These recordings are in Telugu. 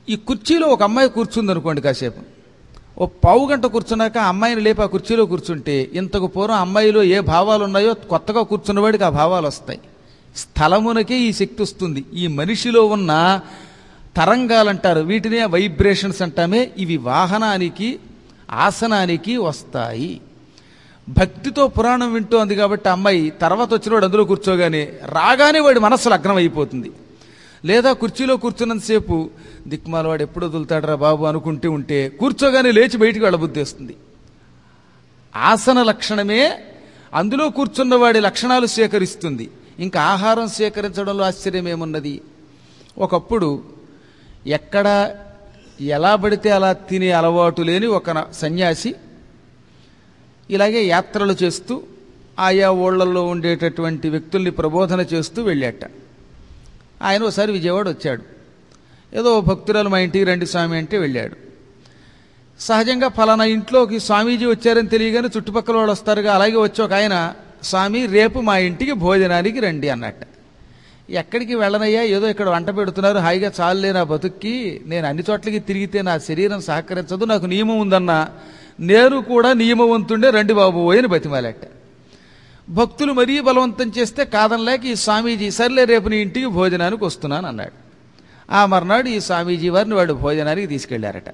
ఈ కుర్చీలో ఒక అమ్మాయి కూర్చుంది అనుకోండి కాసేపు ఓ పావు గంట కూర్చున్నాక ఆ అమ్మాయిని లేపి ఆ కుర్చీలో కూర్చుంటే ఇంతకు పూర్వం అమ్మాయిలో ఏ భావాలు ఉన్నాయో కొత్తగా కూర్చున్నవాడికి ఆ భావాలు వస్తాయి స్థలమునకే ఈ శక్తి వస్తుంది ఈ మనిషిలో ఉన్న తరంగాలంటారు వీటినే వైబ్రేషన్స్ అంటామే ఇవి వాహనానికి ఆసనానికి వస్తాయి భక్తితో పురాణం వింటోంది కాబట్టి ఆ అమ్మాయి తర్వాత వచ్చినవాడు అందులో కూర్చోగానే రాగానే వాడి మనస్సు లగ్నం అయిపోతుంది లేదా కుర్చీలో కూర్చున్నంతసేపు దిక్మాల వాడు ఎప్పుడు వదులుతాడరా బాబు అనుకుంటూ ఉంటే కూర్చోగానే లేచి బయటికి వెళ్ళబుద్ధి వస్తుంది ఆసన లక్షణమే అందులో కూర్చున్న వాడి లక్షణాలు స్వీకరిస్తుంది ఇంకా ఆహారం స్వీకరించడంలో ఆశ్చర్యం ఏమున్నది ఒకప్పుడు ఎక్కడ ఎలా పడితే అలా తినే అలవాటు లేని ఒక న- సన్యాసి ఇలాగే యాత్రలు చేస్తూ ఆయా ఊళ్ళల్లో ఉండేటటువంటి వ్యక్తుల్ని ప్రబోధన చేస్తూ వెళ్ళాట ఆయన ఒకసారి విజయవాడ వచ్చాడు ఏదో ఓ భక్తురాలు మా ఇంటికి రండి స్వామి అంటే వెళ్ళాడు సహజంగా ఫలానా ఇంట్లోకి స్వామీజీ వచ్చారని తెలియగానే చుట్టుపక్కల వాళ్ళు వస్తారుగా అలాగే వచ్చి ఒక ఆయన స్వామి రేపు మా ఇంటికి భోజనానికి రండి అన్నట్ట ఎక్కడికి వెళ్ళనయ్యా ఏదో ఇక్కడ వంట పెడుతున్నారు హాయిగా చాలులే నా బతుక్కి నేను అన్ని చోట్లకి తిరిగితే నా శరీరం సహకరించదు నాకు నియమం ఉందన్నా నేను కూడా నియమవంతుండే రండి బాబు అని బతిమాలట భక్తులు మరీ బలవంతం చేస్తే కాదనలేక ఈ స్వామీజీ సర్లే రేపు నీ ఇంటికి భోజనానికి వస్తున్నాను అన్నాడు ఆ మర్నాడు ఈ స్వామీజీ వారిని వాడు భోజనానికి తీసుకెళ్లారట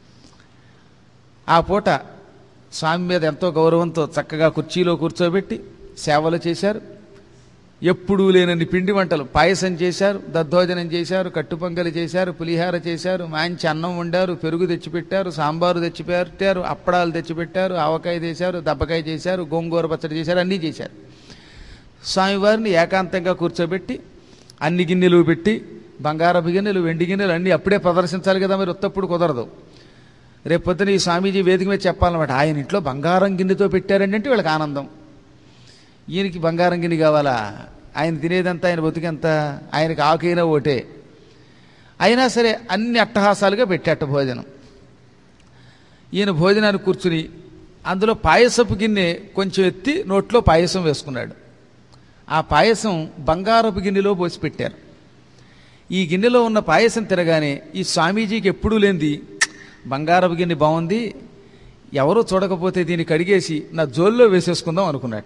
ఆ పూట స్వామి మీద ఎంతో గౌరవంతో చక్కగా కుర్చీలో కూర్చోబెట్టి సేవలు చేశారు ఎప్పుడూ లేనన్ని పిండి వంటలు పాయసం చేశారు దద్దోజనం చేశారు కట్టుపొంగలి చేశారు పులిహార చేశారు మంచి అన్నం వండారు పెరుగు తెచ్చిపెట్టారు సాంబారు తెచ్చిపెట్టారు అప్పడాలు తెచ్చిపెట్టారు ఆవకాయ చేశారు దబ్బకాయ చేశారు గోంగూర పచ్చడి చేశారు అన్నీ చేశారు స్వామివారిని ఏకాంతంగా కూర్చోబెట్టి అన్ని గిన్నెలు పెట్టి బంగారపు గిన్నెలు వెండి గిన్నెలు అన్నీ అప్పుడే ప్రదర్శించాలి కదా మరి ఉత్తప్పుడు కుదరదు రేపు పొద్దున ఈ స్వామీజీ వేదిక మీద చెప్పాలన్నమాట ఆయన ఇంట్లో బంగారం గిన్నెతో పెట్టారండి అంటే వీళ్ళకి ఆనందం ఈయనకి బంగారం గిన్నె కావాలా ఆయన తినేదంతా ఆయన బతుకంత ఆయనకి ఆకైనా ఓటే అయినా సరే అన్ని అట్టహాసాలుగా పెట్టాట భోజనం ఈయన భోజనానికి కూర్చుని అందులో పాయసపు గిన్నె కొంచెం ఎత్తి నోట్లో పాయసం వేసుకున్నాడు ఆ పాయసం బంగారపు గిన్నెలో పోసి పెట్టారు ఈ గిన్నెలో ఉన్న పాయసం తినగానే ఈ స్వామీజీకి ఎప్పుడూ లేనిది బంగారపు గిన్నె బాగుంది ఎవరూ చూడకపోతే దీన్ని కడిగేసి నా జోల్లో వేసేసుకుందాం అనుకున్నట్ట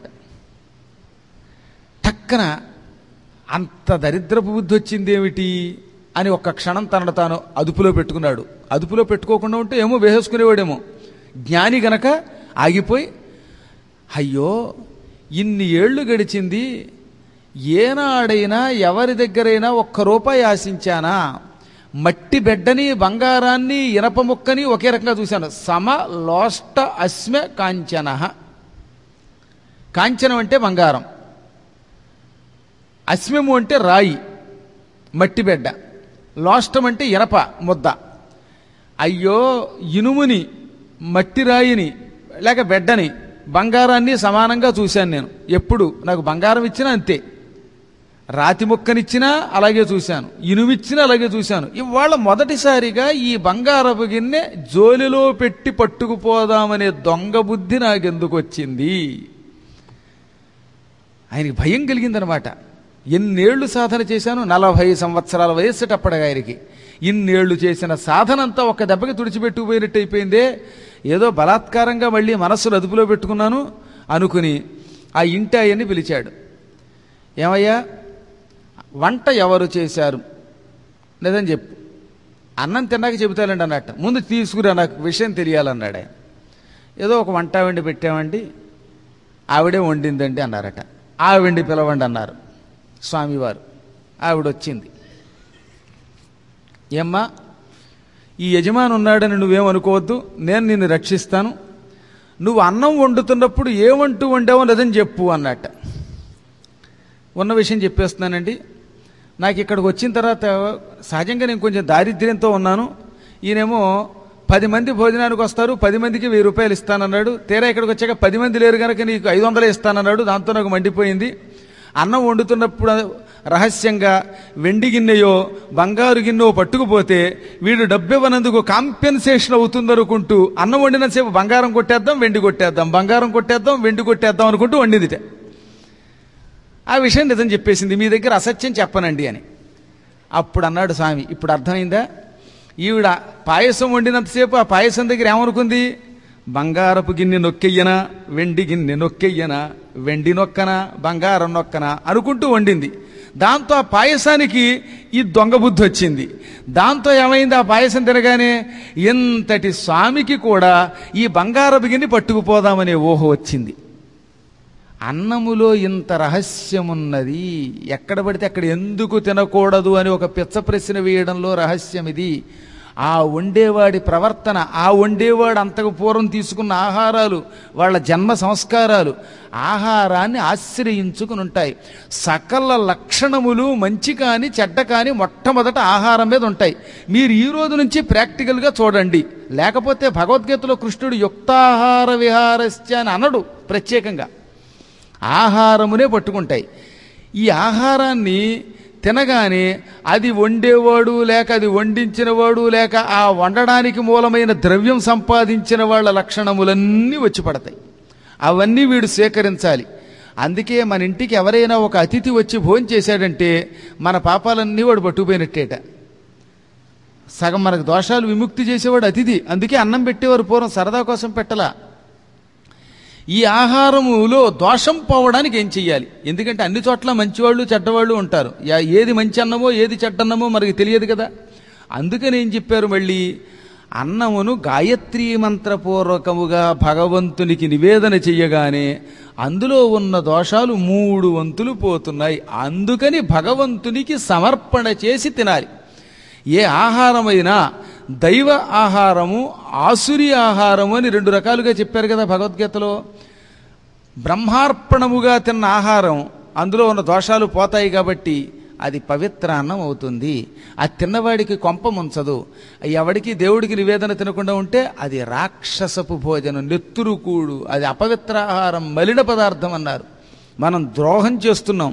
టక్కన అంత దరిద్రపు బుద్ధి వచ్చింది ఏమిటి అని ఒక్క క్షణం తనను తాను అదుపులో పెట్టుకున్నాడు అదుపులో పెట్టుకోకుండా ఉంటే ఏమో వేసేసుకునేవాడేమో జ్ఞాని గనక ఆగిపోయి అయ్యో ఇన్ని ఏళ్ళు గడిచింది ఏనాడైనా ఎవరి దగ్గరైనా ఒక్క రూపాయి ఆశించానా మట్టి బెడ్డని బంగారాన్ని ఇనప ముక్కని ఒకే రకంగా చూశాను సమ లోష్ట అస్మ కాంచన కాంచనం అంటే బంగారం అశ్మము అంటే రాయి మట్టి బిడ్డ లోష్టం అంటే ఇనప ముద్ద అయ్యో ఇనుముని మట్టి రాయిని లేక బిడ్డని బంగారాన్ని సమానంగా చూశాను నేను ఎప్పుడు నాకు బంగారం ఇచ్చినా అంతే రాతి ముక్కనిచ్చినా అలాగే చూశాను ఇనుమిచ్చినా అలాగే చూశాను ఇవాళ మొదటిసారిగా ఈ బంగారపు గిన్నె జోలిలో పెట్టి పట్టుకుపోదామనే దొంగ బుద్ధి నాకెందుకు వచ్చింది ఆయనకి భయం కలిగిందనమాట ఎన్నేళ్లు సాధన చేశాను నలభై సంవత్సరాల వయస్సుటప్పటిగా ఆయనకి ఇన్నేళ్లు చేసిన సాధన అంతా ఒక దెబ్బకి తుడిచిపెట్టుకుపోయినట్టు అయిపోయిందే ఏదో బలాత్కారంగా మళ్ళీ మనస్సును అదుపులో పెట్టుకున్నాను అనుకుని ఆ ఇంటి ఆయన్ని పిలిచాడు ఏమయ్యా వంట ఎవరు చేశారు నిజం చెప్పు అన్నం తిన్నాక చెబుతానండి అన్నట్టు ముందు తీసుకురా నాకు విషయం తెలియాలన్నాడు ఆయన ఏదో ఒక వంట వండి పెట్టామండి ఆవిడే వండిందండి అన్నారట ఆవిడ్ని పిలవండి అన్నారు స్వామివారు ఆవిడ వచ్చింది ఏమ్మా ఈ యజమాని ఉన్నాడని నువ్వేమనుకోవద్దు నేను నిన్ను రక్షిస్తాను నువ్వు అన్నం వండుతున్నప్పుడు ఏమంటూ వండావో లేదని చెప్పు అన్నట్ట ఉన్న విషయం చెప్పేస్తున్నానండి నాకు ఇక్కడికి వచ్చిన తర్వాత సహజంగా నేను కొంచెం దారిద్ర్యంతో ఉన్నాను ఈయనేమో పది మంది భోజనానికి వస్తారు పది మందికి వెయ్యి రూపాయలు ఇస్తానన్నాడు తీరా ఇక్కడికి వచ్చాక పది మంది లేరు కనుక నీకు ఐదు వందలే ఇస్తానన్నాడు దాంతో నాకు మండిపోయింది అన్నం వండుతున్నప్పుడు రహస్యంగా వెండి గిన్నెయో బంగారు గిన్నెయో పట్టుకుపోతే వీడు డబ్బివ్వనందుకు కాంపెన్సేషన్ అవుతుందనుకుంటూ అన్నం వండినంతసేపు బంగారం కొట్టేద్దాం వెండి కొట్టేద్దాం బంగారం కొట్టేద్దాం వెండి కొట్టేద్దాం అనుకుంటూ వండిందిట ఆ విషయం నిజం చెప్పేసింది మీ దగ్గర అసత్యం చెప్పనండి అని అప్పుడు అన్నాడు స్వామి ఇప్పుడు అర్థమైందా ఈవిడ పాయసం వండినంతసేపు ఆ పాయసం దగ్గర ఏమనుకుంది బంగారపు గిన్నె నొక్కెయ్యనా వెండి గిన్నె నొక్కెయ్యనా వెండి నొక్కనా బంగారం నొక్కనా అనుకుంటూ వండింది దాంతో ఆ పాయసానికి ఈ దొంగ బుద్ధి వచ్చింది దాంతో ఏమైంది ఆ పాయసం తినగానే ఇంతటి స్వామికి కూడా ఈ బంగారపు గిన్నె పట్టుకుపోదామనే ఊహ వచ్చింది అన్నములో ఇంత రహస్యమున్నది ఎక్కడ పడితే అక్కడ ఎందుకు తినకూడదు అని ఒక పిచ్చ ప్రశ్న వేయడంలో రహస్యం ఇది ఆ వండేవాడి ప్రవర్తన ఆ వండేవాడు అంతకు పూర్వం తీసుకున్న ఆహారాలు వాళ్ళ జన్మ సంస్కారాలు ఆహారాన్ని ఆశ్రయించుకుని ఉంటాయి సకల లక్షణములు మంచి కాని చెడ్డ కాని మొట్టమొదట ఆహారం మీద ఉంటాయి మీరు ఈ రోజు నుంచి ప్రాక్టికల్గా చూడండి లేకపోతే భగవద్గీతలో కృష్ణుడు యుక్తాహార విహారస్య అని అనడు ప్రత్యేకంగా ఆహారమునే పట్టుకుంటాయి ఈ ఆహారాన్ని తినగానే అది వండేవాడు లేక అది వండించినవాడు లేక ఆ వండడానికి మూలమైన ద్రవ్యం సంపాదించిన వాళ్ళ లక్షణములన్నీ వచ్చి పడతాయి అవన్నీ వీడు స్వీకరించాలి అందుకే మన ఇంటికి ఎవరైనా ఒక అతిథి వచ్చి భోజనం చేశాడంటే మన పాపాలన్నీ వాడు పట్టుకుపోయినట్టేట సగం మనకు దోషాలు విముక్తి చేసేవాడు అతిథి అందుకే అన్నం పెట్టేవారు పూర్వం సరదా కోసం పెట్టలా ఈ ఆహారములో దోషం పోవడానికి ఏం చెయ్యాలి ఎందుకంటే అన్ని చోట్ల మంచివాళ్ళు చెడ్డవాళ్ళు ఉంటారు యా- ఏది మంచి అన్నమో ఏది చెడ్డన్నమో మనకి తెలియదు కదా అందుకని ఏం చెప్పారు మళ్ళీ అన్నమును గాయత్రీ మంత్రపూర్వకముగా భగవంతునికి నివేదన చెయ్యగానే అందులో ఉన్న దోషాలు మూడు వంతులు పోతున్నాయి అందుకని భగవంతునికి సమర్పణ చేసి తినాలి ఏ ఆహారమైనా దైవ ఆహారము ఆసురి ఆహారము అని రెండు రకాలుగా చెప్పారు కదా భగవద్గీతలో బ్రహ్మార్పణముగా తిన్న ఆహారం అందులో ఉన్న దోషాలు పోతాయి కాబట్టి అది పవిత్ర అన్నం అవుతుంది అది తిన్నవాడికి కొంప ముంచదు ఎవడికి దేవుడికి నివేదన తినకుండా ఉంటే అది రాక్షసపు భోజనం నెత్తురు కూడు అది అపవిత్ర ఆహారం మలిన పదార్థం అన్నారు మనం ద్రోహం చేస్తున్నాం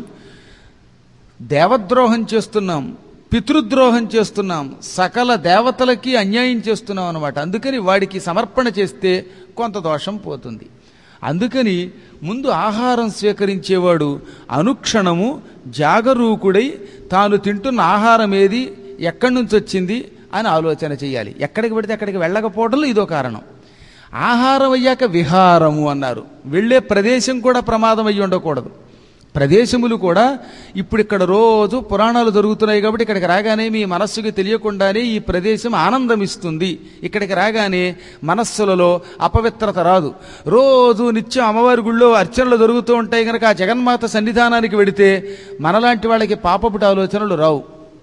దేవద్రోహం చేస్తున్నాం పితృద్రోహం చేస్తున్నాం సకల దేవతలకి అన్యాయం చేస్తున్నాం అనమాట అందుకని వాడికి సమర్పణ చేస్తే కొంత దోషం పోతుంది అందుకని ముందు ఆహారం స్వీకరించేవాడు అనుక్షణము జాగరూకుడై తాను తింటున్న ఆహారం ఏది ఎక్కడి నుంచి వచ్చింది అని ఆలోచన చేయాలి ఎక్కడికి పెడితే అక్కడికి వెళ్ళకపోవడంలో ఇదో కారణం ఆహారం అయ్యాక విహారము అన్నారు వెళ్ళే ప్రదేశం కూడా ప్రమాదం అయ్యి ఉండకూడదు ప్రదేశములు కూడా ఇప్పుడు ఇక్కడ రోజు పురాణాలు జరుగుతున్నాయి కాబట్టి ఇక్కడికి రాగానే మీ మనస్సుకి తెలియకుండానే ఈ ప్రదేశం ఆనందం ఇస్తుంది ఇక్కడికి రాగానే మనస్సులలో అపవిత్రత రాదు రోజు నిత్యం అమ్మవారి గుళ్ళో అర్చనలు జరుగుతూ ఉంటాయి కనుక ఆ జగన్మాత సన్నిధానానికి వెడితే మనలాంటి వాళ్ళకి పాపపుటి ఆలోచనలు రావు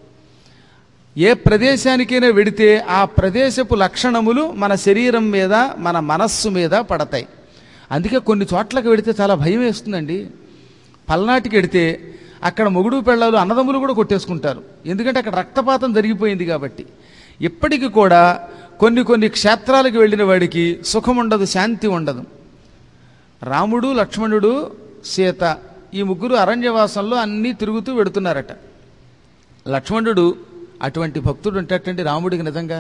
ఏ ప్రదేశానికైనా వెడితే ఆ ప్రదేశపు లక్షణములు మన శరీరం మీద మన మనస్సు మీద పడతాయి అందుకే కొన్ని చోట్లకు వెడితే చాలా భయం వేస్తుందండి పల్నాటికి వెడితే అక్కడ మొగుడు పెళ్ళాలు అన్నదమ్ములు కూడా కొట్టేసుకుంటారు ఎందుకంటే అక్కడ రక్తపాతం జరిగిపోయింది కాబట్టి ఇప్పటికి కూడా కొన్ని కొన్ని క్షేత్రాలకు వెళ్ళిన వాడికి సుఖం ఉండదు శాంతి ఉండదు రాముడు లక్ష్మణుడు సీత ఈ ముగ్గురు అరణ్యవాసంలో అన్నీ తిరుగుతూ వెడుతున్నారట లక్ష్మణుడు అటువంటి భక్తుడు ఉంటాటండి రాముడికి నిజంగా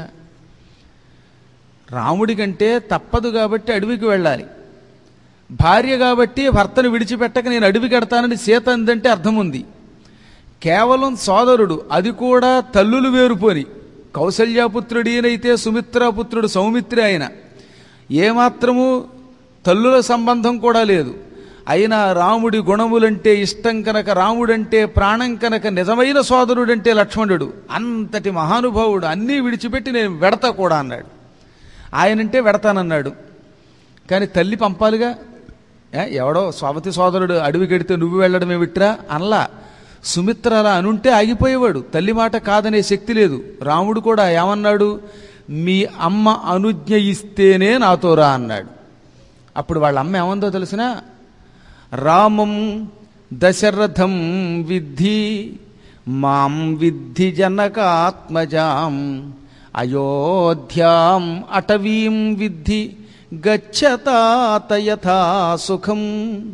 రాముడి కంటే తప్పదు కాబట్టి అడవికి వెళ్ళాలి భార్య కాబట్టి భర్తను విడిచిపెట్టక నేను అడవికి ఎడతానని సీత అందంటే అర్థం ఉంది కేవలం సోదరుడు అది కూడా తల్లులు వేరుపోని కౌసల్యాపుత్రుడీనైతే సుమిత్రాపుత్రుడు సౌమిత్రి ఆయన ఏమాత్రము తల్లుల సంబంధం కూడా లేదు అయినా రాముడి గుణములంటే ఇష్టం కనుక రాముడంటే ప్రాణం కనుక నిజమైన సోదరుడంటే లక్ష్మణుడు అంతటి మహానుభావుడు అన్నీ విడిచిపెట్టి నేను వెడతా కూడా అన్నాడు ఆయనంటే వెడతానన్నాడు కానీ తల్లి పంపాలిగా ఏ, ఎవడో స్వావతి సోదరుడు అడవి కడితే నువ్వు వెళ్ళడం ఏమిట్రా అనలా సుమిత్ర అలా అనుంటే ఆగిపోయేవాడు తల్లి మాట కాదనే శక్తి లేదు రాముడు కూడా ఏమన్నాడు మీ అమ్మ అనుజ్ఞ ఇస్తేనే నాతో రా అన్నాడు అప్పుడు వాళ్ళ అమ్మ ఏమందో తెలిసిన రామం దశరథం విద్ధి మాం విద్ధి జనకాత్మజాం అయోధ్యాం అటవీం విద్ధి గచ్చతాత యథా సుఖం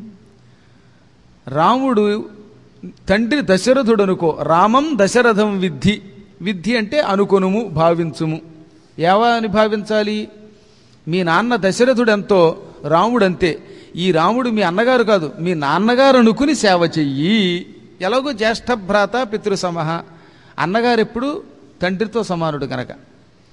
రాముడు తండ్రి దశరథుడు అనుకో రామం దశరథం విద్ధి విద్ధి అంటే అనుకొనుము భావించుము ఏవా అని భావించాలి మీ నాన్న దశరథుడెంతో రాముడంతే ఈ రాముడు మీ అన్నగారు కాదు మీ నాన్నగారు అనుకుని సేవ చెయ్యి ఎలాగో జ్యేష్ఠ భ్రాత పితృసమహ అన్నగారు ఎప్పుడు తండ్రితో సమానుడు కనుక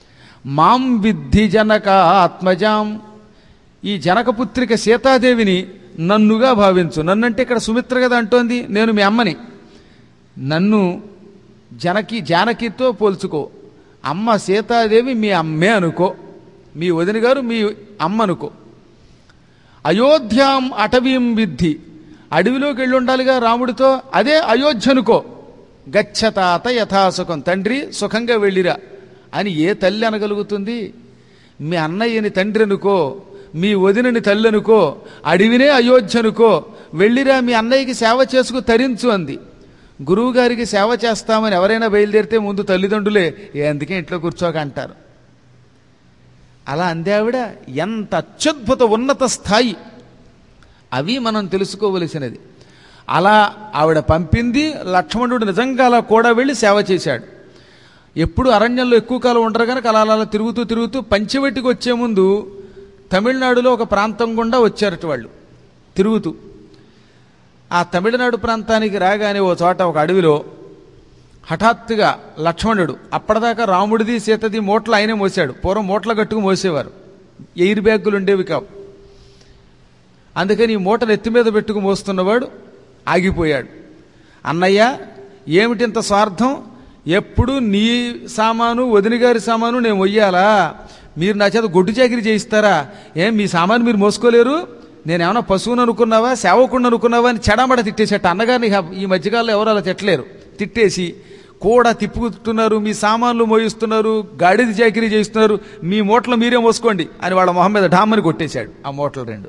మాం విద్ధి జనక ఆత్మజాం ఈ జనకపుత్రిక సీతాదేవిని నన్నుగా భావించు నన్నంటే ఇక్కడ సుమిత్ర కదా అంటోంది నేను మీ అమ్మని నన్ను జనకి జానకితో పోల్చుకో అమ్మ సీతాదేవి మీ అమ్మే అనుకో మీ వదిన గారు మీ అమ్మ అనుకో అయోధ్యాం అటవీం విద్ధి అడవిలోకి వెళ్ళి ఉండాలిగా రాముడితో అదే అయోధ్య అనుకో గచ్చతాత యథాసుఖం తండ్రి సుఖంగా వెళ్ళిరా అని ఏ తల్లి అనగలుగుతుంది మీ అన్నయ్యని తండ్రి అనుకో మీ వదినని తల్లి అనుకో అడవినే అయోధ్య అనుకో వెళ్ళిరా మీ అన్నయ్యకి సేవ చేసుకు తరించు అంది గురువుగారికి సేవ చేస్తామని ఎవరైనా బయలుదేరితే ముందు తల్లిదండ్రులే ఎందుకే ఇంట్లో కూర్చోక అంటారు అలా అందావిడ ఎంత అత్యద్భుత ఉన్నత స్థాయి అవి మనం తెలుసుకోవలసినది అలా ఆవిడ పంపింది లక్ష్మణుడు నిజంగా అలా కూడా వెళ్ళి సేవ చేశాడు ఎప్పుడు అరణ్యంలో ఎక్కువ కాలం ఉండరు కనుక అలా అలా తిరుగుతూ తిరుగుతూ పంచవటికి వచ్చే ముందు తమిళనాడులో ఒక ప్రాంతం గుండా వచ్చారట వాళ్ళు తిరుగుతూ ఆ తమిళనాడు ప్రాంతానికి రాగానే ఓ చోట ఒక అడవిలో హఠాత్తుగా లక్ష్మణుడు అప్పటిదాకా రాముడిది సీతది మూటలు ఆయనే మోసాడు పూర్వం మూటలు కట్టుకు మోసేవారు ఎయిర్ బ్యాగులు ఉండేవి కావు అందుకని ఈ మూటలు ఎత్తి మీద పెట్టుకు మోస్తున్నవాడు ఆగిపోయాడు అన్నయ్య ఏమిటింత స్వార్థం ఎప్పుడు నీ సామాను వదిన గారి సామాను నేను మొయ్యాలా మీరు నా చేత గొడ్డు చాకిరి చేయిస్తారా ఏం మీ సామాను మీరు మోసుకోలేరు నేనేమన్నా పశువుని అనుకున్నావా సేవకుడిని అనుకున్నావా అని చెడమడ తిట్టేసేట అన్నగారిని ఈ మధ్యకాలంలో ఎవరు అలా తిట్టలేరు తిట్టేసి కూడా తిప్పుతున్నారు మీ సామాన్లు మోయిస్తున్నారు గాడిద చాకిరీ చేయిస్తున్నారు మీ మూటలు మీరే మోసుకోండి అని వాళ్ళ మొహం మీద ఢామ్మని కొట్టేశాడు ఆ మూటలు రెండు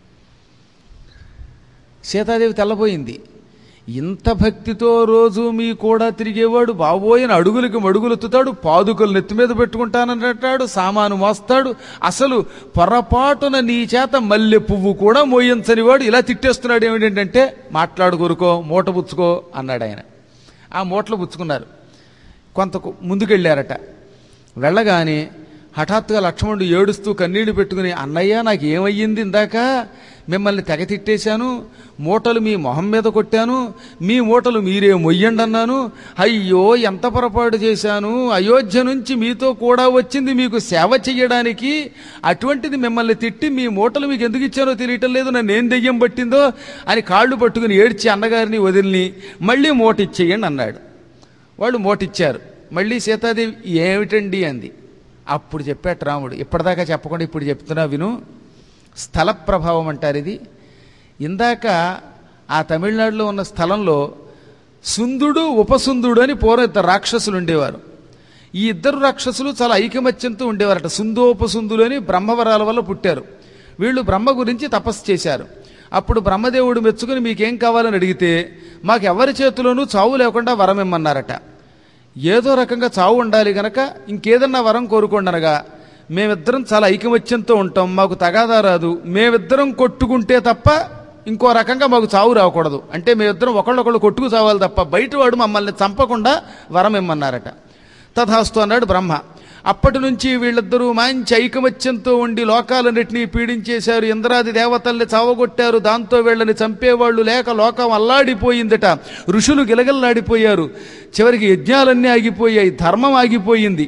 సీతాదేవి తెల్లబోయింది ఇంత భక్తితో రోజు మీ కూడా తిరిగేవాడు బాబోయని అడుగులకి మడుగులెత్తుతాడు పాదుకలు నెత్తి మీద పెట్టుకుంటానంటాడు సామాను మోస్తాడు అసలు పొరపాటున నీ చేత మల్లె పువ్వు కూడా మోయించనివాడు ఇలా తిట్టేస్తున్నాడు ఏమిటంటే మాట్లాడుకోరుకో మూట పుచ్చుకో అన్నాడు ఆయన ఆ మూటలు పుచ్చుకున్నారు కొంత ముందుకెళ్ళారట వెళ్ళగానే హఠాత్తుగా లక్ష్మణుడు ఏడుస్తూ కన్నీళ్లు పెట్టుకుని అన్నయ్య నాకు ఏమయ్యింది ఇందాక మిమ్మల్ని తెగ తిట్టేశాను మూటలు మీ మొహం మీద కొట్టాను మీ మూటలు మీరే మొయ్యండి అన్నాను అయ్యో ఎంత పొరపాటు చేశాను అయోధ్య నుంచి మీతో కూడా వచ్చింది మీకు సేవ చెయ్యడానికి అటువంటిది మిమ్మల్ని తిట్టి మీ మూటలు మీకు ఎందుకు ఇచ్చానో తెలియటం లేదు నన్ను ఏం దెయ్యం పట్టిందో అని కాళ్ళు పట్టుకుని ఏడ్చి అన్నగారిని వదిలిని మళ్ళీ మూట ఇచ్చేయండి అన్నాడు వాళ్ళు మూటిచ్చారు మళ్ళీ సీతాదేవి ఏమిటండి అంది అప్పుడు చెప్పాట రాముడు ఇప్పటిదాకా చెప్పకుండా ఇప్పుడు చెప్తున్నా విను స్థల ప్రభావం అంటారు ఇది ఇందాక ఆ తమిళనాడులో ఉన్న స్థలంలో సుందుడు ఉపసుందుడు అని పూర్వం ఇద్దరు రాక్షసులు ఉండేవారు ఈ ఇద్దరు రాక్షసులు చాలా ఐకమత్యంతో ఉండేవారట సుందోపసుందులు అని బ్రహ్మవరాల వల్ల పుట్టారు వీళ్ళు బ్రహ్మ గురించి తపస్సు చేశారు అప్పుడు బ్రహ్మదేవుడు మెచ్చుకుని మీకేం కావాలని అడిగితే మాకు ఎవరి చేతిలోనూ చావు లేకుండా వరం ఇమ్మన్నారట ఏదో రకంగా చావు ఉండాలి గనక ఇంకేదన్నా వరం కోరుకోండి అనగా మేమిద్దరం చాలా ఐకమత్యంతో ఉంటాం మాకు తగాదా రాదు మేమిద్దరం కొట్టుకుంటే తప్ప ఇంకో రకంగా మాకు చావు రాకూడదు అంటే మేమిద్దరం ఒకళ్ళొకళ్ళు కొట్టుకు చావాలి తప్ప బయటవాడు మమ్మల్ని చంపకుండా వరం ఇమ్మన్నారట తథాస్తు అన్నాడు బ్రహ్మ అప్పటి నుంచి వీళ్ళిద్దరూ మంచి ఐకమత్యంతో ఉండి లోకాలన్నింటినీ పీడించేశారు ఇంద్రాది దేవతల్ని చావగొట్టారు దాంతో వీళ్ళని చంపేవాళ్ళు లేక లోకం అల్లాడిపోయిందట ఋషులు గిలగల్లాడిపోయారు చివరికి యజ్ఞాలన్నీ ఆగిపోయాయి ధర్మం ఆగిపోయింది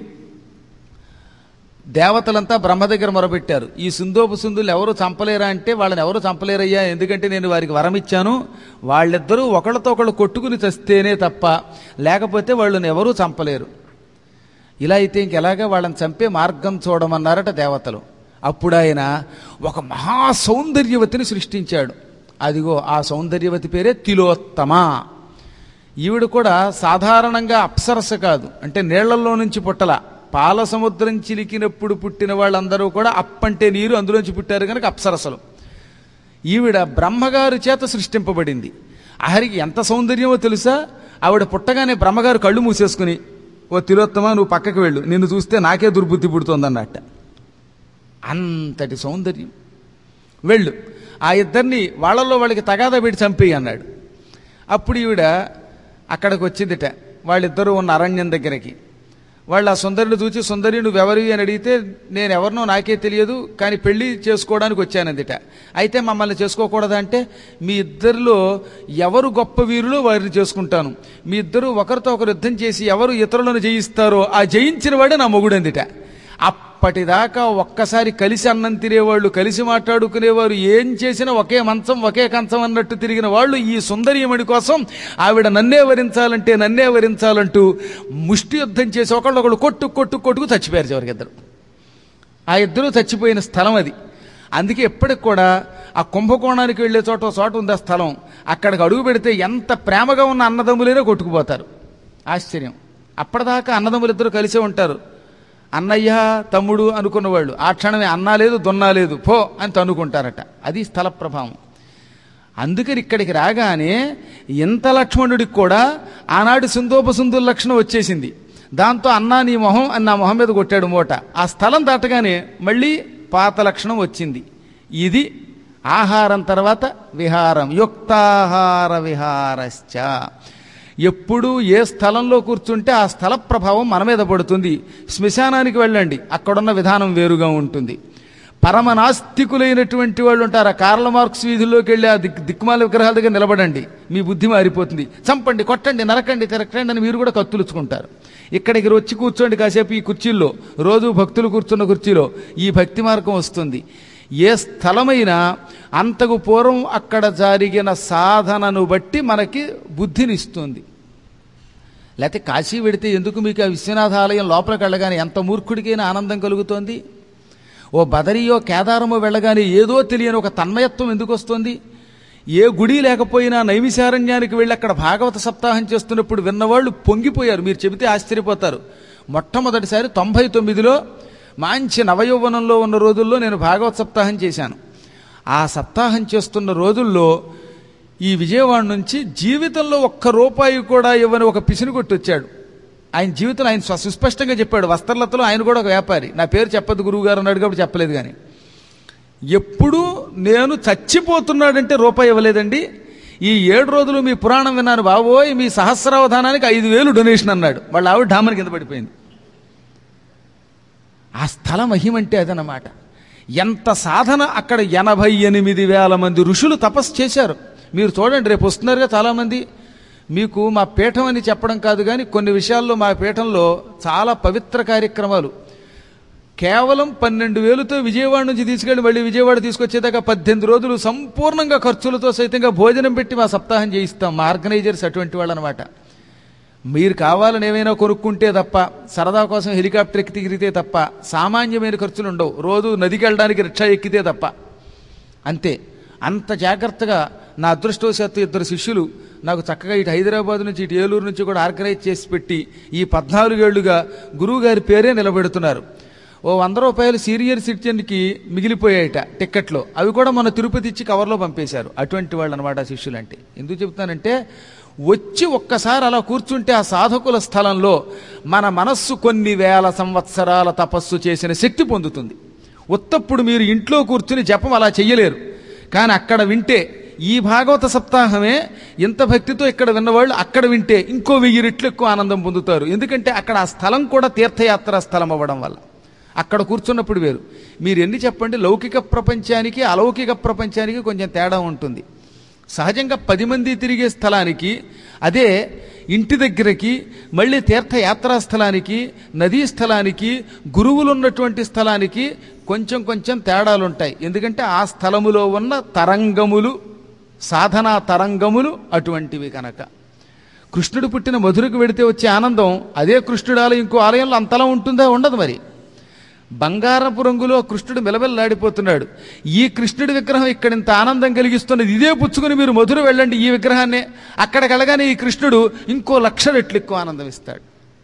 దేవతలంతా బ్రహ్మ దగ్గర మొరపెట్టారు ఈ సుందోపు సుందులు ఎవరు చంపలేరా అంటే వాళ్ళని ఎవరు చంపలేరయ్యా ఎందుకంటే నేను వారికి వరం ఇచ్చాను వాళ్ళిద్దరూ ఒకళ్ళతో ఒకళ్ళు కొట్టుకుని చస్తేనే తప్ప లేకపోతే వాళ్ళని ఎవరూ చంపలేరు ఇలా అయితే ఇంకెలాగా వాళ్ళని చంపే మార్గం చూడమన్నారట దేవతలు అప్పుడు ఆయన ఒక మహా సౌందర్యవతిని సృష్టించాడు అదిగో ఆ సౌందర్యవతి పేరే తిలోత్తమ ఈవిడ కూడా సాధారణంగా అప్సరస కాదు అంటే నీళ్లలో నుంచి పుట్టల పాల సముద్రం చిలికినప్పుడు పుట్టిన వాళ్ళందరూ కూడా అప్పంటే నీరు అందులోంచి పుట్టారు కనుక అప్సరసలు ఈవిడ బ్రహ్మగారు చేత సృష్టింపబడింది ఆఖరికి ఎంత సౌందర్యమో తెలుసా ఆవిడ పుట్టగానే బ్రహ్మగారు కళ్ళు మూసేసుకుని ఓ తిలోత్తమ నువ్వు పక్కకు వెళ్ళు నిన్ను చూస్తే నాకే దుర్బుద్ధి పుడుతోందన్నట్ట అంతటి సౌందర్యం వెళ్ళు ఆ ఇద్దరిని వాళ్ళల్లో వాళ్ళకి తగాదా పెట్టి చంపేయి అన్నాడు అప్పుడు ఈవిడ అక్కడికి వచ్చిందిట వాళ్ళిద్దరూ ఉన్న అరణ్యం దగ్గరికి వాళ్ళు ఆ సుందరిని చూసి సుందరి నువ్వు ఎవరివి అని అడిగితే నేను ఎవరినో నాకే తెలియదు కానీ పెళ్లి చేసుకోవడానికి వచ్చానందిట అయితే మమ్మల్ని చేసుకోకూడదంటే మీ ఇద్దరిలో ఎవరు గొప్ప వీరులో వారిని చేసుకుంటాను మీ ఇద్దరు ఒకరితో ఒకరు యుద్ధం చేసి ఎవరు ఇతరులను జయిస్తారో ఆ జయించిన వాడే నా మొగుడందిట అప్పటిదాకా ఒక్కసారి కలిసి అన్నం తినేవాళ్ళు కలిసి మాట్లాడుకునేవారు ఏం చేసినా ఒకే మంచం ఒకే కంచం అన్నట్టు తిరిగిన వాళ్ళు ఈ సుందరీయమణి కోసం ఆవిడ నన్నే వరించాలంటే నన్నే వరించాలంటూ ముష్టి యుద్ధం చేసి ఒకళ్ళొకళ్ళు కొట్టు కొట్టు కొట్టుకు చచ్చిపోయారు చివరికి ఇద్దరు ఆ ఇద్దరు చచ్చిపోయిన స్థలం అది అందుకే ఎప్పటికి కూడా ఆ కుంభకోణానికి వెళ్ళే చోట ఒక చోట ఉంది ఆ స్థలం అక్కడికి అడుగు పెడితే ఎంత ప్రేమగా ఉన్న అన్నదమ్ములైనా కొట్టుకుపోతారు ఆశ్చర్యం అప్పటిదాకా అన్నదమ్ములు ఇద్దరు కలిసే ఉంటారు అన్నయ్య తమ్ముడు అనుకున్నవాళ్ళు ఆ క్షణమే అన్నా లేదు దున్నా లేదు పో అని తన్నుకుంటారట అది స్థల ప్రభావం అందుకని ఇక్కడికి రాగానే ఇంత లక్ష్మణుడికి కూడా ఆనాడు సింధోపసుందుల లక్షణం వచ్చేసింది దాంతో అన్నా నీ మొహం అని నా మొహం మీద కొట్టాడు మూట ఆ స్థలం దాటగానే మళ్ళీ పాత లక్షణం వచ్చింది ఇది ఆహారం తర్వాత విహారం యుక్తాహార విహారశ్చ ఎప్పుడు ఏ స్థలంలో కూర్చుంటే ఆ స్థల ప్రభావం మన మీద పడుతుంది శ్మశానానికి వెళ్ళండి అక్కడున్న విధానం వేరుగా ఉంటుంది పరమ నాస్తికులైనటువంటి వాళ్ళు ఉంటారు ఆ కార్ల మార్క్స్ వీధుల్లోకి వెళ్ళి ఆ దిక్ దిక్కుమాల విగ్రహాల దగ్గర నిలబడండి మీ బుద్ధి మారిపోతుంది చంపండి కొట్టండి నరకండి తిరగండి అని మీరు కూడా కత్తులుచుకుంటారు ఇక్కడికి వచ్చి కూర్చోండి కాసేపు ఈ కుర్చీల్లో రోజు భక్తులు కూర్చున్న కుర్చీలో ఈ భక్తి మార్గం వస్తుంది ఏ స్థలమైనా అంతకు పూర్వం అక్కడ జరిగిన సాధనను బట్టి మనకి బుద్ధినిస్తుంది లేకపోతే కాశీ వెడితే ఎందుకు మీకు ఆ విశ్వనాథ ఆలయం లోపలికి వెళ్ళగానే ఎంత మూర్ఖుడికైనా ఆనందం కలుగుతోంది ఓ బదరియో కేదారమో వెళ్ళగానే ఏదో తెలియని ఒక తన్మయత్వం ఎందుకు వస్తుంది ఏ గుడి లేకపోయినా నైమిశారణ్యానికి వెళ్ళి అక్కడ భాగవత సప్తాహం చేస్తున్నప్పుడు విన్నవాళ్ళు పొంగిపోయారు మీరు చెబితే ఆశ్చర్యపోతారు మొట్టమొదటిసారి తొంభై తొమ్మిదిలో మంచి నవయౌవనంలో ఉన్న రోజుల్లో నేను భాగవత సప్తాహం చేశాను ఆ సప్తాహం చేస్తున్న రోజుల్లో ఈ విజయవాడ నుంచి జీవితంలో ఒక్క రూపాయి కూడా ఇవ్వని ఒక పిసిని కొట్టి వచ్చాడు ఆయన జీవితంలో ఆయన స్వ- సుస్పష్టంగా చెప్పాడు వస్త్రలతలో ఆయన కూడా ఒక వ్యాపారి నా పేరు చెప్పదు గురువు గారు అన్నాడు కాబట్టి చెప్పలేదు కానీ ఎప్పుడు నేను చచ్చిపోతున్నాడంటే రూపాయి ఇవ్వలేదండి ఈ ఏడు రోజులు మీ పురాణం విన్నాను బాబోయ్ మీ సహస్రావధానానికి ఐదు వేలు డొనేషన్ అన్నాడు వాళ్ళ ఆవిడ డామని కింద పడిపోయింది ఆ స్థల మహిమంటే అదనమాట ఎంత సాధన అక్కడ ఎనభై ఎనిమిది వేల మంది ఋషులు తపస్సు చేశారు మీరు చూడండి రేపు వస్తున్నారుగా చాలామంది మీకు మా పీఠం అని చెప్పడం కాదు కానీ కొన్ని విషయాల్లో మా పీఠంలో చాలా పవిత్ర కార్యక్రమాలు కేవలం పన్నెండు వేలుతో విజయవాడ నుంచి తీసుకెళ్లి మళ్ళీ విజయవాడ తీసుకొచ్చేదాకా పద్దెనిమిది రోజులు సంపూర్ణంగా ఖర్చులతో సైతంగా భోజనం పెట్టి మా సప్తాహం చేయిస్తాం మా ఆర్గనైజర్స్ అటువంటి వాళ్ళు అనమాట మీరు కావాలని ఏమైనా కొనుక్కుంటే తప్ప సరదా కోసం హెలికాప్టర్ ఎక్కి తిరిగితే తప్ప సామాన్యమైన ఖర్చులు ఉండవు రోజు నదికి వెళ్ళడానికి రిక్షా ఎక్కితే తప్ప అంతే అంత జాగ్రత్తగా నా అదృష్టవశాత్తు ఇద్దరు శిష్యులు నాకు చక్కగా ఇటు హైదరాబాద్ నుంచి ఇటు ఏలూరు నుంచి కూడా ఆర్గనైజ్ చేసి పెట్టి ఈ పద్నాలుగేళ్లుగా గురువు గారి పేరే నిలబెడుతున్నారు ఓ వంద రూపాయలు సీనియర్ సిటిజన్కి మిగిలిపోయాయట టిక్కెట్లో అవి కూడా మన తిరుపతి ఇచ్చి కవర్లో పంపేశారు అటువంటి వాళ్ళు అనమాట శిష్యులు అంటే ఎందుకు చెప్తానంటే వచ్చి ఒక్కసారి అలా కూర్చుంటే ఆ సాధకుల స్థలంలో మన మనస్సు కొన్ని వేల సంవత్సరాల తపస్సు చేసిన శక్తి పొందుతుంది ఉత్తప్పుడు మీరు ఇంట్లో కూర్చుని జపం అలా చెయ్యలేరు కానీ అక్కడ వింటే ఈ భాగవత సప్తాహమే ఇంత భక్తితో ఇక్కడ విన్నవాళ్ళు అక్కడ వింటే ఇంకో వెయ్యి రెట్లు ఎక్కువ ఆనందం పొందుతారు ఎందుకంటే అక్కడ ఆ స్థలం కూడా తీర్థయాత్రా స్థలం అవ్వడం వల్ల అక్కడ కూర్చున్నప్పుడు వేరు మీరు ఎన్ని చెప్పండి లౌకిక ప్రపంచానికి అలౌకిక ప్రపంచానికి కొంచెం తేడా ఉంటుంది సహజంగా పది మంది తిరిగే స్థలానికి అదే ఇంటి దగ్గరకి మళ్ళీ తీర్థయాత్రా స్థలానికి నదీ స్థలానికి గురువులు ఉన్నటువంటి స్థలానికి కొంచెం కొంచెం తేడాలు ఉంటాయి ఎందుకంటే ఆ స్థలములో ఉన్న తరంగములు సాధనా తరంగములు అటువంటివి కనుక కృష్ణుడు పుట్టిన మధురకు వెడితే వచ్చే ఆనందం అదే కృష్ణుడు ఆలయం ఇంకో ఆలయంలో అంతలా ఉంటుందా ఉండదు మరి బంగారపు రంగులో కృష్ణుడు మెలమెల్లాడిపోతున్నాడు ఈ కృష్ణుడి విగ్రహం ఇక్కడ ఇంత ఆనందం కలిగిస్తున్నది ఇదే పుచ్చుకుని మీరు మధుర వెళ్ళండి ఈ విగ్రహాన్ని అక్కడికి వెళ్ళగానే ఈ కృష్ణుడు ఇంకో లక్ష రెట్లు ఎక్కువ ఆనందం ఇస్తాడు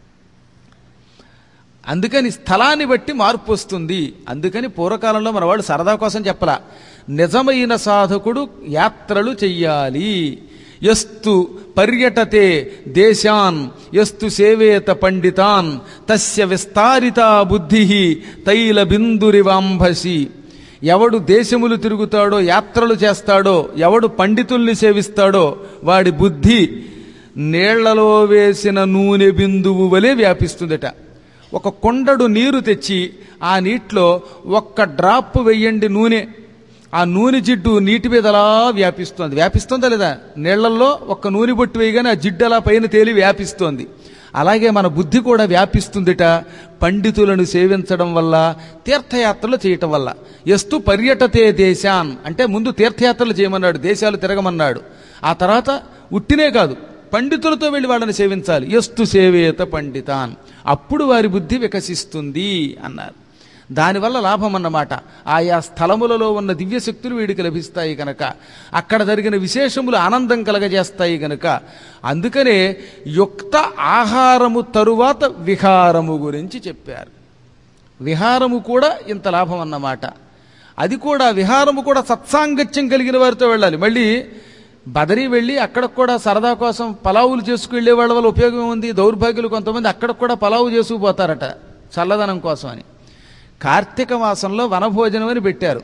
అందుకని స్థలాన్ని బట్టి మార్పు వస్తుంది అందుకని పూర్వకాలంలో మన వాళ్ళు సరదా కోసం చెప్పలా నిజమైన సాధకుడు యాత్రలు చెయ్యాలి ఎస్తు పర్యటతే దేశాన్ ఎస్తు సేవేత పండితాన్ తస్య విస్తారిత బుద్ధి తైల బిందురివాంభసి ఎవడు దేశములు తిరుగుతాడో యాత్రలు చేస్తాడో ఎవడు పండితుల్ని సేవిస్తాడో వాడి బుద్ధి నీళ్లలో వేసిన నూనె బిందువు వలె వ్యాపిస్తుందట ఒక కొండడు నీరు తెచ్చి ఆ నీటిలో ఒక్క డ్రాప్ వెయ్యండి నూనె ఆ నూనె జిడ్డు నీటి మీద అలా వ్యాపిస్తోంది వ్యాపిస్తుందా లేదా నీళ్లలో ఒక్క నూనె బొట్టు వేయగానే ఆ జిడ్డు అలా పైన తేలి వ్యాపిస్తోంది అలాగే మన బుద్ధి కూడా వ్యాపిస్తుందిట పండితులను సేవించడం వల్ల తీర్థయాత్రలు చేయటం వల్ల ఎస్తు పర్యటతే దేశాన్ అంటే ముందు తీర్థయాత్రలు చేయమన్నాడు దేశాలు తిరగమన్నాడు ఆ తర్వాత ఉట్టినే కాదు పండితులతో వెళ్ళి వాళ్ళని సేవించాలి ఎస్తు సేవేత పండితాన్ అప్పుడు వారి బుద్ధి వికసిస్తుంది అన్నారు దానివల్ల లాభం అన్నమాట ఆయా స్థలములలో ఉన్న దివ్యశక్తులు వీడికి లభిస్తాయి గనక అక్కడ జరిగిన విశేషములు ఆనందం కలగజేస్తాయి గనక అందుకనే యుక్త ఆహారము తరువాత విహారము గురించి చెప్పారు విహారము కూడా ఇంత లాభం అన్నమాట అది కూడా విహారము కూడా సత్సాంగత్యం కలిగిన వారితో వెళ్ళాలి మళ్ళీ బదరీ వెళ్ళి అక్కడ కూడా సరదా కోసం పలావులు చేసుకువెళ్ళే వాళ్ళ వల్ల ఉపయోగం ఉంది దౌర్భాగ్యులు కొంతమంది అక్కడ కూడా పలావు చేసుకుపోతారట చల్లదనం కోసం అని కార్తీక మాసంలో వనభోజనం అని పెట్టారు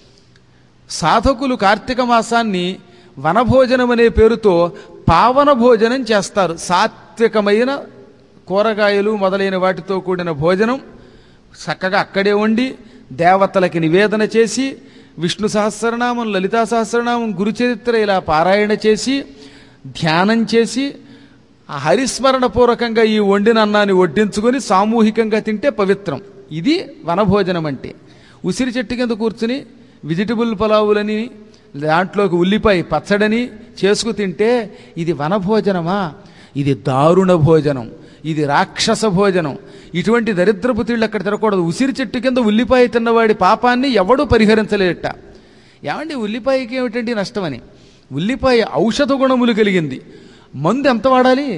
సాధకులు కార్తీక మాసాన్ని వనభోజనం అనే పేరుతో పావన భోజనం చేస్తారు సాత్వికమైన కూరగాయలు మొదలైన వాటితో కూడిన భోజనం చక్కగా అక్కడే వండి దేవతలకి నివేదన చేసి విష్ణు సహస్రనామం లలితా సహస్రనామం గురుచరిత్ర ఇలా పారాయణ చేసి ధ్యానం చేసి ఆ హరిస్మరణ పూర్వకంగా ఈ వండిన అన్నాన్ని వడ్డించుకొని సామూహికంగా తింటే పవిత్రం ఇది వనభోజనం అంటే ఉసిరి చెట్టు కింద కూర్చుని వెజిటబుల్ పలావులని దాంట్లోకి ఉల్లిపాయ పచ్చడని చేసుకు తింటే ఇది వనభోజనమా ఇది దారుణ భోజనం ఇది రాక్షస భోజనం ఇటువంటి దరిద్రపు తీళ్ళు అక్కడ తినకూడదు ఉసిరి చెట్టు కింద ఉల్లిపాయ తిన్నవాడి పాపాన్ని ఎవడూ పరిహరించలేట ఏమండి ఉల్లిపాయకి ఏమిటండి నష్టమని ఉల్లిపాయ ఔషధ గుణములు కలిగింది మందు ఎంత వాడాలి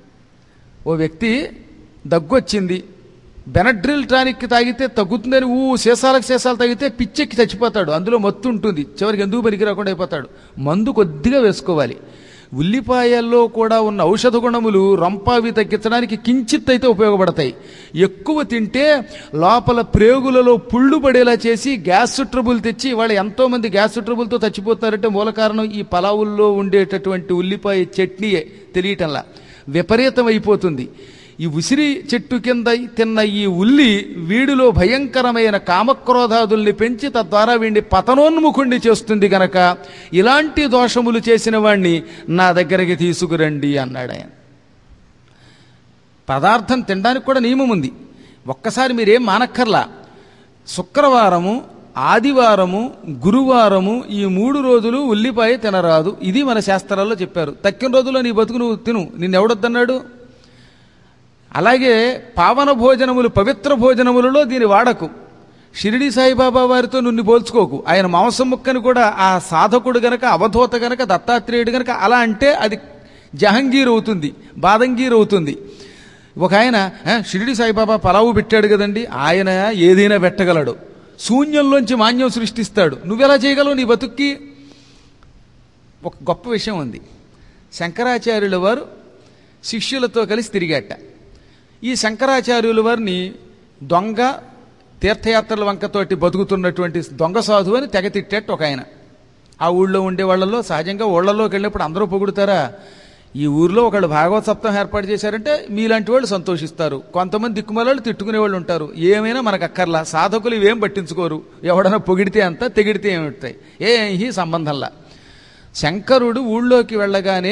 ఓ వ్యక్తి దగ్గొచ్చింది బెనడ్రిల్ టానిక్ తాగితే తగ్గుతుందని ఊ సీసాలకు సీసాలు తాగితే పిచ్చెక్కి చచ్చిపోతాడు అందులో మత్తు ఉంటుంది చివరికి ఎందుకు పనికి రాకుండా అయిపోతాడు మందు కొద్దిగా వేసుకోవాలి ఉల్లిపాయల్లో కూడా ఉన్న ఔషధ గుణములు రంపావి తగ్గించడానికి కించిత్ అయితే ఉపయోగపడతాయి ఎక్కువ తింటే లోపల ప్రేగులలో పుళ్ళు పడేలా చేసి గ్యాస్ ట్రబుల్ తెచ్చి వాళ్ళు ఎంతో మంది గ్యాస్ ట్రబుల్తో చచ్చిపోతారంటే మూల కారణం ఈ పలావుల్లో ఉండేటటువంటి ఉల్లిపాయ చట్నీయే తెలియటంలా విపరీతం అయిపోతుంది ఈ ఉసిరి చెట్టు కింద తిన్న ఈ ఉల్లి వీడిలో భయంకరమైన కామక్రోధాదుల్ని పెంచి తద్వారా వీడిని పతనోన్ముఖుణ్ణి చేస్తుంది గనక ఇలాంటి దోషములు చేసిన వాణ్ణి నా దగ్గరికి తీసుకురండి అన్నాడు ఆయన పదార్థం తినడానికి కూడా నియమం ఉంది ఒక్కసారి మీరేం మానక్కర్లా శుక్రవారము ఆదివారము గురువారము ఈ మూడు రోజులు ఉల్లిపాయ తినరాదు ఇది మన శాస్త్రాల్లో చెప్పారు తక్కిన రోజుల్లో నీ బతుకు నువ్వు తిను నిన్నెవడొద్దన్నాడు అలాగే పావన భోజనములు పవిత్ర భోజనములలో దీని వాడకు షిరిడి సాయిబాబా వారితో నున్ను పోల్చుకోకు ఆయన మాంసం ముక్కని కూడా ఆ సాధకుడు గనక అవధూత గనక దత్తాత్రేయుడు గనక అలా అంటే అది జహంగీర్ అవుతుంది బాదంగీర్ అవుతుంది ఒక ఆయన "ఆ, షిరిడి సాయిబాబా పలావు పెట్టాడు కదండి ఆయన ఏదైనా పెట్టగలడు శూన్యంలోంచి మాన్యం సృష్టిస్తాడు నువ్వెలా చేయగలవు నీ బతుక్కి ఒక గొప్ప విషయం ఉంది శంకరాచార్యుల వారు శిష్యులతో కలిసి తిరిగాట ఈ శంకరాచార్యుల వారిని దొంగ తీర్థయాత్రల వంకతోటి బతుకుతున్నటువంటి దొంగ సాధువు అని తెగ తిట్టేట్టు ఒక ఆయన ఆ ఊళ్ళో ఉండే వాళ్ళలో సహజంగా ఊళ్ళలోకి వెళ్ళినప్పుడు అందరూ పొగుడుతారా ఈ ఊర్లో ఒకళ్ళు భాగవత సప్తాహం ఏర్పాటు చేశారంటే మీలాంటి వాళ్ళు సంతోషిస్తారు కొంతమంది దిక్కుమలాళ్ళు తిట్టుకునే వాళ్ళు ఉంటారు ఏమైనా మనకు అక్కర్లా సాధకులు ఇవేం పట్టించుకోరు ఎవడన్నా పొగిడితే అంత తెగిడితే ఏమిటాయి ఏ సంబంధంలా శంకరుడు ఊళ్ళోకి వెళ్ళగానే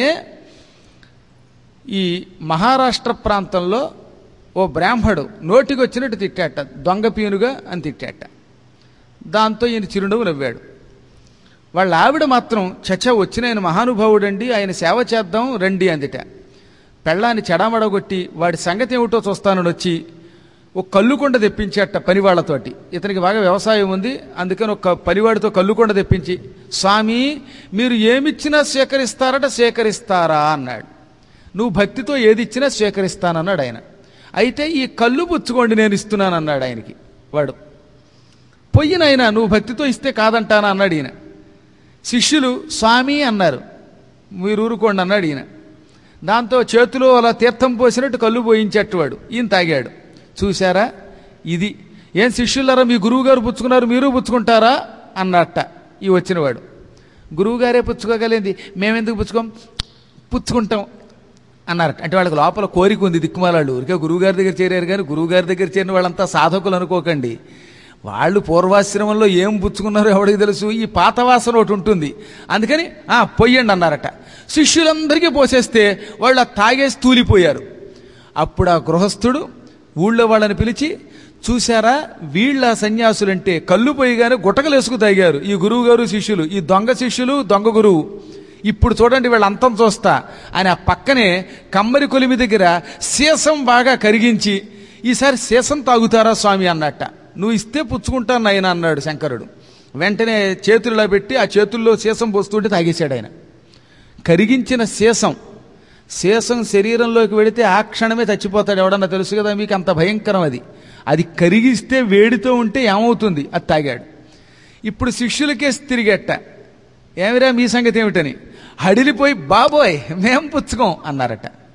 ఈ మహారాష్ట్ర ప్రాంతంలో ఓ బ్రాహ్మడు నోటికి వచ్చినట్టు తిట్టాట దొంగ పీనుగా అని తిట్టాట దాంతో ఈయన చిరునవ్వు నవ్వాడు వాళ్ళ ఆవిడ మాత్రం చచ వచ్చిన ఆయన మహానుభావుడండి ఆయన సేవ చేద్దాం రండి అందిట పెళ్ళాన్ని చెడామడగొట్టి వాడి సంగతి ఏమిటో చూస్తానని వచ్చి ఒక కల్లుకొండ తెప్పించేట పనివాళ్లతోటి ఇతనికి బాగా వ్యవసాయం ఉంది అందుకని ఒక పనివాడితో కల్లుకొండ తెప్పించి స్వామి మీరు ఏమిచ్చినా స్వీకరిస్తారట స్వీకరిస్తారా అన్నాడు నువ్వు భక్తితో ఏది ఇచ్చినా స్వీకరిస్తానన్నాడు ఆయన అయితే ఈ కళ్ళు పుచ్చుకోండి నేను ఇస్తున్నాను అన్నాడు ఆయనకి వాడు పొయ్యినైనా నువ్వు భక్తితో ఇస్తే కాదంటానా అన్నాడు ఈయన శిష్యులు స్వామి అన్నారు మీరు ఊరుకోండి అన్నాడు ఈయన దాంతో చేతిలో అలా తీర్థం పోసినట్టు కళ్ళు పోయించేట్టువాడు ఈయన తాగాడు చూశారా ఇది ఏం శిష్యులారా మీ గురువుగారు పుచ్చుకున్నారు మీరు పుచ్చుకుంటారా అన్నట్ట ఈ వచ్చినవాడు గురువుగారే పుచ్చుకోగలిగింది మేమెందుకు పుచ్చుకోం పుచ్చుకుంటాం అన్నారు అంటే వాళ్ళకి లోపల కోరిక ఉంది దిక్కుమాలాళ్ళు ఊరికే గురువుగారి దగ్గర చేరారు కానీ గురువుగారి దగ్గర చేరిన వాళ్ళంతా సాధకులు అనుకోకండి వాళ్ళు పూర్వాశ్రమంలో ఏం పుచ్చుకున్నారో ఎవడికి తెలుసు ఈ పాత వాసన ఒకటి ఉంటుంది అందుకని ఆ పొయ్యండి అన్నారట శిష్యులందరికీ పోసేస్తే వాళ్ళు ఆ తాగేసి తూలిపోయారు అప్పుడు ఆ గృహస్థుడు ఊళ్ళో వాళ్ళని పిలిచి చూశారా వీళ్ళ సన్యాసులంటే కళ్ళు పోయిగానే గుటకలేసుకు తాగారు ఈ గురువు గారు శిష్యులు ఈ దొంగ శిష్యులు దొంగ గురువు ఇప్పుడు చూడండి వీళ్ళ అంతం చూస్తా అని ఆ పక్కనే కమ్మరి కొలిమి దగ్గర సీసం బాగా కరిగించి ఈసారి సీసం తాగుతారా స్వామి అన్నట్ట నువ్వు ఇస్తే పుచ్చుకుంటాను నాయన అన్నాడు శంకరుడు వెంటనే చేతుల్లో పెట్టి ఆ చేతుల్లో సీసం పోస్తుంటే తాగేశాడు ఆయన కరిగించిన సీసం శేషం శరీరంలోకి వెళితే ఆ క్షణమే చచ్చిపోతాడు ఎవడన్నా తెలుసు కదా మీకు అంత భయంకరం అది అది కరిగిస్తే వేడితో ఉంటే ఏమవుతుంది అది తాగాడు ఇప్పుడు శిష్యులకేసి తిరిగెట్ట ఏమిరా మీ సంగతి ఏమిటని హడిలిపోయి బాబోయ్ మేం పుచ్చుకోం అన్నారట